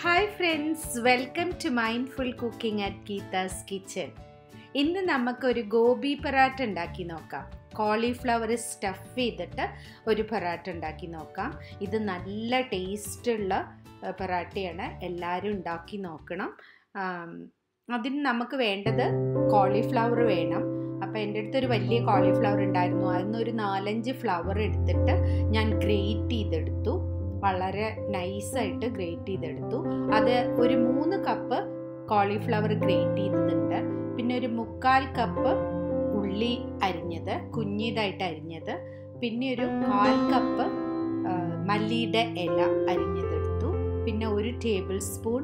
hi friends welcome to mindful cooking at Geetha's kitchen ഇന്ന് നമുക്കൊരു ഗോബി പറാട്ട ഉണ്ടാക്കി നോക്കാം കോളിഫ്ലവർ സ്റ്റഫ് ചെയ്തിട്ട് ഒരു പറാട്ട ഉണ്ടാക്കി നോക്കാം ഇത് നല്ല ടേസ്റ്റുള്ള പറാട്ടയാണ് എല്ലാവരും ഉണ്ടാക്കി നോക്കണം ആം, അതിന് നമുക്ക് വേണ്ടത് കോളിഫ്ലവർ വേണം അപ്പോൾ എൻ്റെ അടുത്തൊരു വലിയ കോളിഫ്ലവർ ഉണ്ടായിരുന്നു അതിൽ ഒരു നാലഞ്ച് ഫ്ലവർ എടുത്തിട്ട് ഞാൻ ഗ്രേറ്റ് ചെയ്തെടുത്തു വളരെ നൈസായിട്ട് ഗ്രേറ്റ് ചെയ്തെടുത്തു അത് ഒരു മൂന്ന് കപ്പ് കോളിഫ്ലവർ ഗ്രേറ്റ് ചെയ്തതുണ്ട് പിന്നെ ഒരു മുക്കാൽ കപ്പ് ഉള്ളി അരിഞ്ഞത് കുഞ്ഞിതായിട്ട് അരിഞ്ഞത് പിന്നെ ഒരു കാൽ കപ്പ് ആ, മല്ലിയുടെ ഇല അരിഞ്ഞതെടുത്തു പിന്നെ ഒരു ടേബിൾ സ്പൂൺ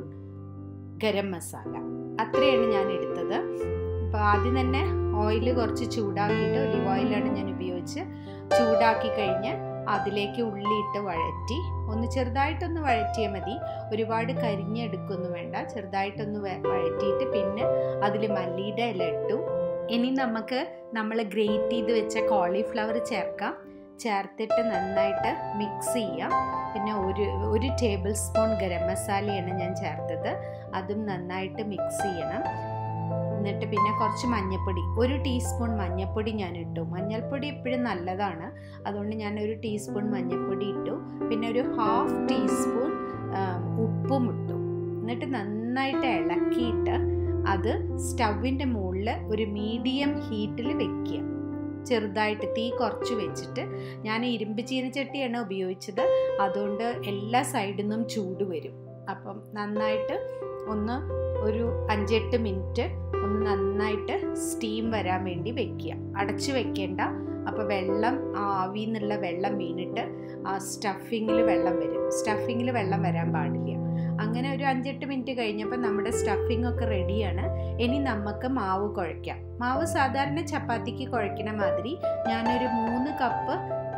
ഗരം മസാല അത്രയാണ് ഞാൻ എടുത്തത് അപ്പോൾ ആദ്യം തന്നെ ഓയിൽ കുറച്ച് ചൂടാക്കിയിട്ട് ഒലിവ് ഓയിലാണ് ഞാൻ ഉപയോഗിച്ച് ചൂടാക്കി കഴിഞ്ഞ് അതിലേക്ക് ഉള്ളിയിട്ട് വഴറ്റി ഒന്ന് ചെറുതായിട്ടൊന്ന് വഴറ്റിയാൽ മതി ഒരുപാട് കരിഞ്ഞെടുക്കൊന്നും വേണ്ട ചെറുതായിട്ടൊന്ന് വ- വഴറ്റിയിട്ട് പിന്നെ അതിൽ മല്ലിയുടെ ഇല ഇട്ടു ഇനി നമുക്ക് നമ്മൾ ഗ്രേറ്റ് ചെയ്ത് വെച്ച കോളിഫ്ലവർ ചേർക്കാം ചേർത്തിട്ട് നന്നായിട്ട് മിക്സ് ചെയ്യാം പിന്നെ ഒരു ഒരു ടേബിൾ സ്പൂൺ ഗരം മസാലയാണ് ഞാൻ ചേർത്തത് അതും നന്നായിട്ട് മിക്സ് ചെയ്യണം എന്നിട്ട് പിന്നെ കുറച്ച് മഞ്ഞൾപ്പൊടി ഒരു ടീസ്പൂൺ മഞ്ഞൾപ്പൊടി ഞാൻ ഇട്ടു മഞ്ഞൾപ്പൊടി എപ്പോഴും നല്ലതാണ് അതുകൊണ്ട് ഞാൻ ഒരു ടീസ്പൂൺ മഞ്ഞൾപ്പൊടി ഇട്ടു പിന്നെ ഒരു ഹാഫ് ടീസ്പൂൺ ഉപ്പും ഇട്ടു എന്നിട്ട് നന്നായിട്ട് ഇളക്കിയിട്ട് അത് സ്റ്റവിൻ്റെ മുകളിൽ ഒരു മീഡിയം ഹീറ്റിൽ വെക്കുക ചെറുതായിട്ട് തീ കുറച്ച് വെച്ചിട്ട് ഞാൻ ഇരുമ്പ് ചീനച്ചട്ടിയാണ് ഉപയോഗിച്ചത് അതുകൊണ്ട് എല്ലാ സൈഡിൽ നിന്നും ചൂട് വരും അപ്പം നന്നായിട്ട് ഒന്ന് ഒരു അഞ്ചെട്ട് മിനിറ്റ് ഒന്ന് നന്നായിട്ട് സ്റ്റീം വരാൻ വേണ്ടി വെക്കുക അടച്ചു വെക്കേണ്ട അപ്പോൾ വെള്ളം ആ ആവിയിൽ നിന്നുള്ള വെള്ളം വീണിട്ട് ആ സ്റ്റഫിങ്ങിൽ വെള്ളം വരും സ്റ്റഫിങ്ങിൽ വെള്ളം വരാൻ പാടില്ല അങ്ങനെ ഒരു അഞ്ചെട്ട് മിനിറ്റ് കഴിഞ്ഞപ്പോൾ നമ്മുടെ സ്റ്റഫിംഗ് ഒക്കെ റെഡിയാണ് ഇനി നമുക്ക് മാവ് കുഴയ്ക്കാം മാവ് സാധാരണ ചപ്പാത്തിക്ക് കുഴയ്ക്കണ മാതിരി ഞാനൊരു മൂന്ന് കപ്പ്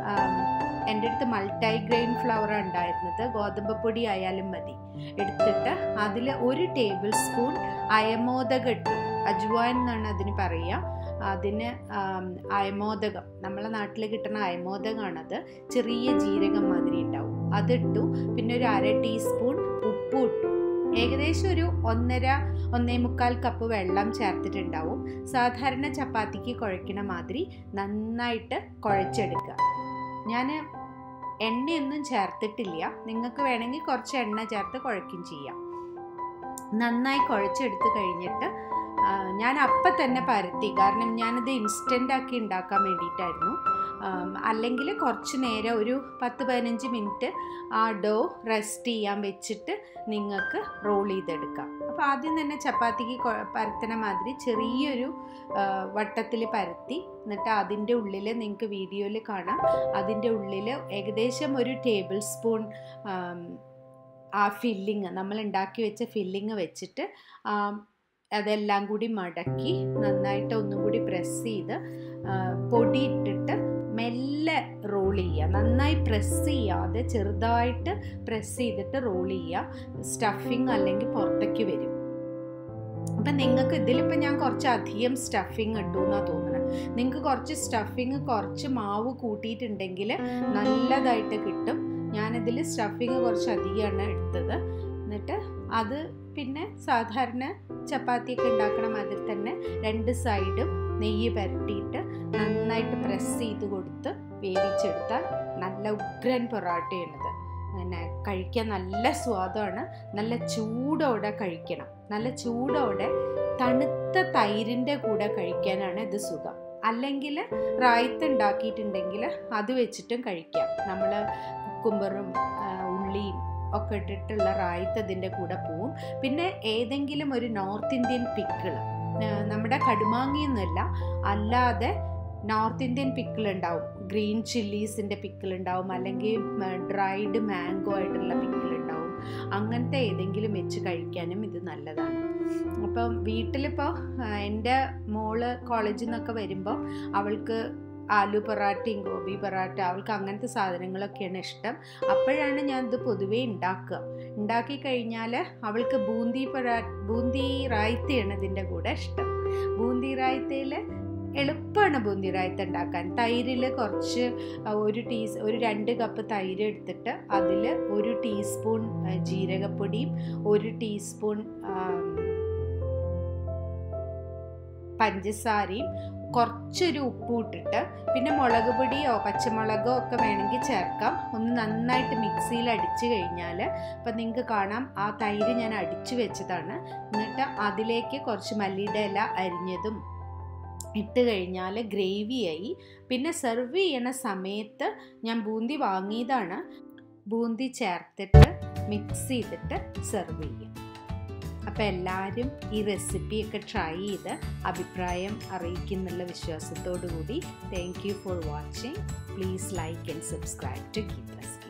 എൻ്റെ അടുത്ത് മൾട്ടൈ ഗ്രെയിൻ ഫ്ലവർ ഉണ്ടായിരുന്നത് ഗോതമ്പ് പൊടി ആയാലും മതി എടുത്തിട്ട് അതിൽ ഒരു ടേബിൾ സ്പൂൺ അയമോദകം ഇട്ടു അജ്വാൻ എന്നാണ് അതിന് പറയുക അതിന് ആം, അയമോദകം നമ്മളെ നാട്ടിൽ കിട്ടുന്ന അയമോദകമാണത് ചെറിയ ജീരകം മാതിരി ഉണ്ടാവും അതിട്ടു പിന്നെ ഒരു അര ടീസ്പൂൺ ഉപ്പും ഇട്ടു ഏകദേശം ഒരു ഒന്നര ഒന്നേ മുക്കാൽ കപ്പ് വെള്ളം ചേർത്തിട്ടുണ്ടാവും സാധാരണ ചപ്പാത്തിക്ക് കുഴക്കണ മാതിരി നന്നായിട്ട് കുഴച്ചെടുക്കുക ഞാൻ എണ്ണയൊന്നും ചേർത്തിട്ടില്ല നിങ്ങൾക്ക് വേണമെങ്കിൽ കുറച്ച് എണ്ണ ചേർത്ത് കുഴയ്ക്കും ചെയ്യാം നന്നായി കുഴച്ചെടുത്ത് കഴിഞ്ഞിട്ട് ആ, ഞാൻ അപ്പം തന്നെ പരത്തി കാരണം ഞാനിത് ഇൻസ്റ്റൻ്റ് ആക്കി ഉണ്ടാക്കാൻ വേണ്ടിയിട്ടായിരുന്നു അല്ലെങ്കിൽ കുറച്ച് നേരം ഒരു പത്ത് പതിനഞ്ച് മിനിറ്റ് ആ ഡോ റെസ്റ്റ് ചെയ്യാൻ വെച്ചിട്ട് നിങ്ങൾക്ക് റോൾ ചെയ്തെടുക്കാം അപ്പോൾ ആദ്യം തന്നെ ചപ്പാത്തിക്ക് കൊ- പരത്തണ മാതിരി ചെറിയൊരു വട്ടത്തിൽ പരത്തി എന്നിട്ട് അതിൻ്റെ ഉള്ളിൽ നിങ്ങൾക്ക് വീഡിയോയിൽ കാണാം അതിൻ്റെ ഉള്ളിൽ ഏകദേശം ഒരു ടേബിൾ സ്പൂൺ ആം, ആ ഫില്ലിങ് നമ്മൾ ഉണ്ടാക്കി വെച്ച ഫില്ലിങ് വെച്ചിട്ട് ആം, അതെല്ലാം കൂടി മടക്കി നന്നായിട്ട് ഒന്നും കൂടി പ്രസ് ചെയ്ത് ആ, പൊടി ഇട്ടിട്ട് മെല്ലെ റോൾ ചെയ്യുക നന്നായി പ്രസ് ചെയ്യാതെ ചെറുതായിട്ട് പ്രസ് ചെയ്തിട്ട് റോൾ ചെയ്യുക സ്റ്റഫിങ് അല്ലെങ്കിൽ പുറത്തേക്ക് വരും അപ്പം നിങ്ങൾക്ക് ഇതിലിപ്പോൾ ഞാൻ കുറച്ച് അധികം സ്റ്റഫിങ് ഇട്ടു എന്നാണ് തോന്നുന്നത് നിങ്ങൾക്ക് കുറച്ച് സ്റ്റഫിങ് കുറച്ച് മാവ് കൂട്ടിയിട്ടുണ്ടെങ്കിൽ നല്ലതായിട്ട് കിട്ടും ഞാനിതിൽ സ്റ്റഫിങ് കുറച്ച് അധികമാണ് എടുത്തത് എന്നിട്ട് അത് പിന്നെ സാധാരണ ചപ്പാത്തിയൊക്കെ ഉണ്ടാക്കണ മാതിരി തന്നെ രണ്ട് സൈഡും നെയ്യ് പുരട്ടിയിട്ട് നന്നായിട്ട് പ്രസ് ചെയ്ത് കൊടുത്ത് വേവിച്ചെടുത്താൽ നല്ല ഉഗ്രൻ പൊറാട്ടയാണിത് അങ്ങനെ കഴിക്കാൻ നല്ല സ്വാദമാണ് നല്ല ചൂടോടെ കഴിക്കണം നല്ല ചൂടോടെ തണുത്ത തൈരിൻ്റെ കൂടെ കഴിക്കാനാണ് ഇത് സുഖം അല്ലെങ്കിൽ റായത്ത് ഉണ്ടാക്കിയിട്ടുണ്ടെങ്കിൽ അത് വെച്ചിട്ടും കഴിക്കാം നമ്മൾ കുക്കുംബറും ആ, ഉള്ളിയും ഒക്കെ ഇട്ടിട്ടുള്ള റായത്ത് ഇതിൻ്റെ കൂടെ പോവും പിന്നെ ഏതെങ്കിലും ഒരു നോർത്ത് ഇന്ത്യൻ പിക്കിൾ നമ്മുടെ കടുമാങ്ങിയൊന്നുമല്ല അല്ലാതെ നോർത്ത് ഇന്ത്യൻ പിക്കിൾ ഉണ്ടാവും ഗ്രീൻ ചില്ലീസിൻ്റെ പിക്കിൾ ഉണ്ടാവും അല്ലെങ്കിൽ ഡ്രൈഡ് മാംഗോ ആയിട്ടുള്ള പിക്കിൾ ഉണ്ടാവും അങ്ങനത്തെ ഏതെങ്കിലും വെച്ച് കഴിക്കാനും ഇത് നല്ലതാണ് അപ്പം വീട്ടിലിപ്പോൾ എൻ്റെ മോള് കോളേജിൽ നിന്നൊക്കെ വരുമ്പോൾ അവൾക്ക് ആലു പൊറാട്ടയും ഗോബി പൊറാട്ട അവൾക്ക് അങ്ങനത്തെ സാധനങ്ങളൊക്കെയാണ് ഇഷ്ടം അപ്പോഴാണ് ഞാൻ ഇത് പൊതുവേ ഉണ്ടാക്കുക ഉണ്ടാക്കി കഴിഞ്ഞാൽ അവൾക്ക് ബൂന്തി പൊറാ ബൂന്തി റായ്ത്തയാണ് ഇതിൻ്റെ കൂടെ ഇഷ്ടം ബൂന്തി റായ്ത്തയിൽ എളുപ്പമാണ് ബൂന്തി റായത്ത് ഉണ്ടാക്കാൻ തൈരിൽ കുറച്ച് ഒരു ടീ ഒരു രണ്ട് കപ്പ് തൈര് എടുത്തിട്ട് അതിൽ ഒരു ടീസ്പൂൺ ജീരകപ്പൊടിയും ഒരു ടീസ്പൂൺ പഞ്ചസാരയും കുറച്ചൊരു ഉപ്പും ഇട്ടിട്ട് പിന്നെ മുളക് പൊടിയോ പച്ചമുളകോ ഒക്കെ വേണമെങ്കിൽ ചേർക്കാം ഒന്ന് നന്നായിട്ട് മിക്സിയിൽ അടിച്ചു കഴിഞ്ഞാൽ അപ്പം നിങ്ങൾക്ക് കാണാം ആ തൈര് ഞാൻ അടിച്ചു വെച്ചതാണ് എന്നിട്ട് അതിലേക്ക് കുറച്ച് മല്ലിയുടെ ഇല അരിഞ്ഞതും ഇട്ട് കഴിഞ്ഞാൽ ഗ്രേവിയായി പിന്നെ സെർവ് ചെയ്യണ സമയത്ത് ഞാൻ ബൂന്തി വാങ്ങിയതാണ് ബൂന്തി ചേർത്തിട്ട് മിക്സ് ചെയ്തിട്ട് സെർവ് ചെയ്യും അപ്പോൾ എല്ലാവരും ഈ റെസിപ്പിയൊക്കെ ട്രൈ ചെയ്ത് അഭിപ്രായം അറിയിക്കുന്നുള്ള വിശ്വാസത്തോടു കൂടി thank you for watching please like and subscribe to ഗീതസ്